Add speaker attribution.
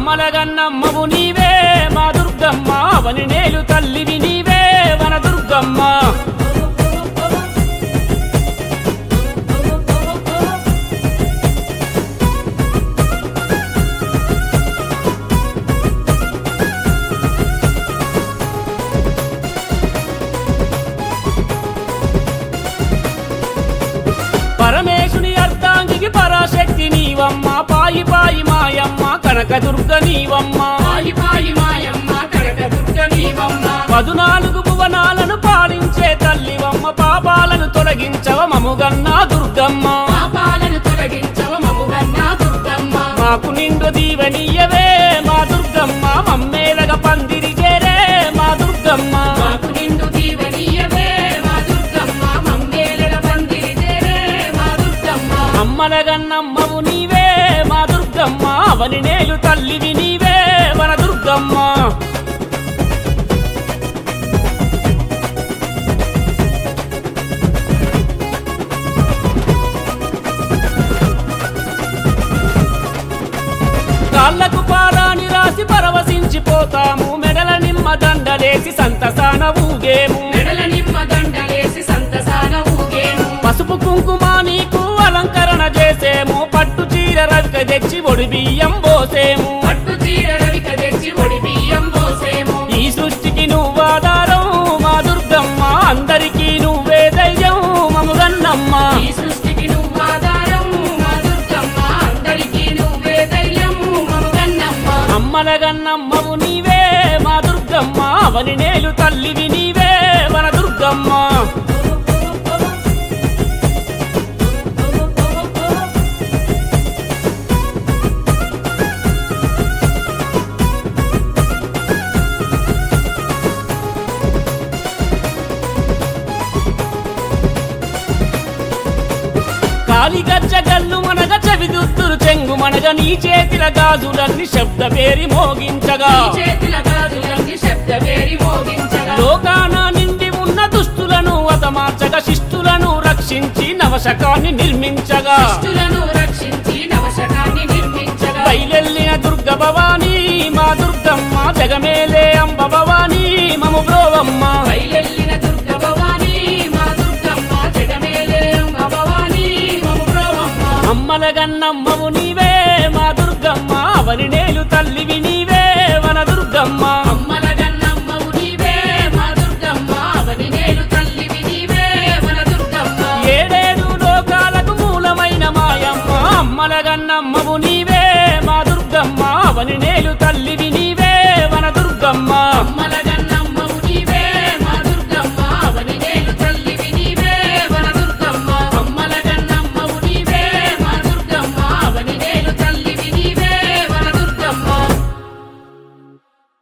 Speaker 1: అమ్మలగన్నమ్మవు నీవే మా దుర్గమ్మ అవని నేలు తల్లివి నీవే వన దుర్గమ్మ పరమేశుని అర్ధాంగికి పరాశక్తి నీవమ్మ పాయి పాయి మాయమ్మ కనక దుర్గ నీవమ్మ
Speaker 2: పాయి పాయి మాయమ్మ కడక దుర్గ నీవమ్మ
Speaker 1: పదునాలుగు భువనాలను పాలించే తల్లివమ్మ పాపాలను తొలగించవ మముగన్నా దుర్గమ్మ
Speaker 2: పాపాలను తొలగించవ మముగన్న దుర్గమ్మ
Speaker 1: మాకు నిండు దీవెనీయవే మా దుర్గమ్మ మమ్మేలగ పందిరి చేరే మా దుర్గమ్మ
Speaker 2: మాకు నిండు దీవెనీయవే మా దుర్గమ్మ మమ్మేలగ పందిరి తేరే మా దుర్గమ్మ
Speaker 1: అమ్మలగన్నమ్మవు నీవే మా దుర్గమ్మ అవని నేలు తల్లివి నీవే మన దుర్గమ్మ కాళ్ళకు పారాని రాసి పరవశించిపోతాము మెడల నిమ్మ దండలేసి సంతసాన ఊగేము
Speaker 2: మెడల నిమ్మ దండలేసి సంతసాన ఊగేము
Speaker 1: పసుపు కుంకుమ నీకు అలంకరణ చేసేము పట్టు చీర రవిక తెచ్చి ఒడి బియ్యం పోసేము
Speaker 2: పట్టు చీర రవిక తెచ్చి ఒడి బియ్యం పోసేము
Speaker 1: ఈ సృష్టికి నువ్వాధారం మా దుర్గమ్మ అందరికీ నువ్వే ధైర్యం మముగన్నమ్మ
Speaker 2: ఈ సృష్టికి నువ్వు ఆధారం మా దుర్గమ్మ అందరికీ నువ్వే ధైర్యం మముగన్నమ్మ
Speaker 1: అమ్మలగన్నమ్మవు నీవే మా దుర్గమ్మ అవని నేలు తల్లివి నీవే మన దుర్గమ్మ కాలిగజ్జ గల్లు మనగ చెవిదుత్తురు చెంగు మనగ నీ చేతిల గాజులన్నీ శబ్ద పేరి మోగించగా
Speaker 2: ఈ చేతుల గాజులన్నీ శబ్ద వేరి మోగించగా
Speaker 1: లోకాన నిండి ఉన్న దుష్టులను అతమార్చగా శిష్టులను రక్షించి నవశకాన్ని నిర్మించగా
Speaker 2: దుష్టులను రక్షించి నవశకాన్ని నిర్మించగా
Speaker 1: బయలెల్లిన దుర్గ భవానీ మా దుర్గమ్మ జగమేలే అంబ భవానీ మము బ్రోవమ్మ
Speaker 2: బయలెల్లిన దుర్గ భవానీ మా దుర్గమ్మ జగమేలే అంబ భవానీ మము ప్రోవమ్మ
Speaker 1: అమ్మలగన్నమ్మవు నీవే మా దుర్గమ్మ అవని నేలు తల్లివి నీవే వన దుర్గమ్మ
Speaker 2: అమ్మల గన్నమ్మవు నీవే మా దుర్గమ్మ అవని నేలు తల్లివి నీవే మన దుర్గమ్మ
Speaker 1: ఏడేడు లోకాలకు మూలమైన మాయమ్మ అమ్మలగన్నమ్మవు నీవే మా దుర్గమ్మ అవని నేలు తల్లివి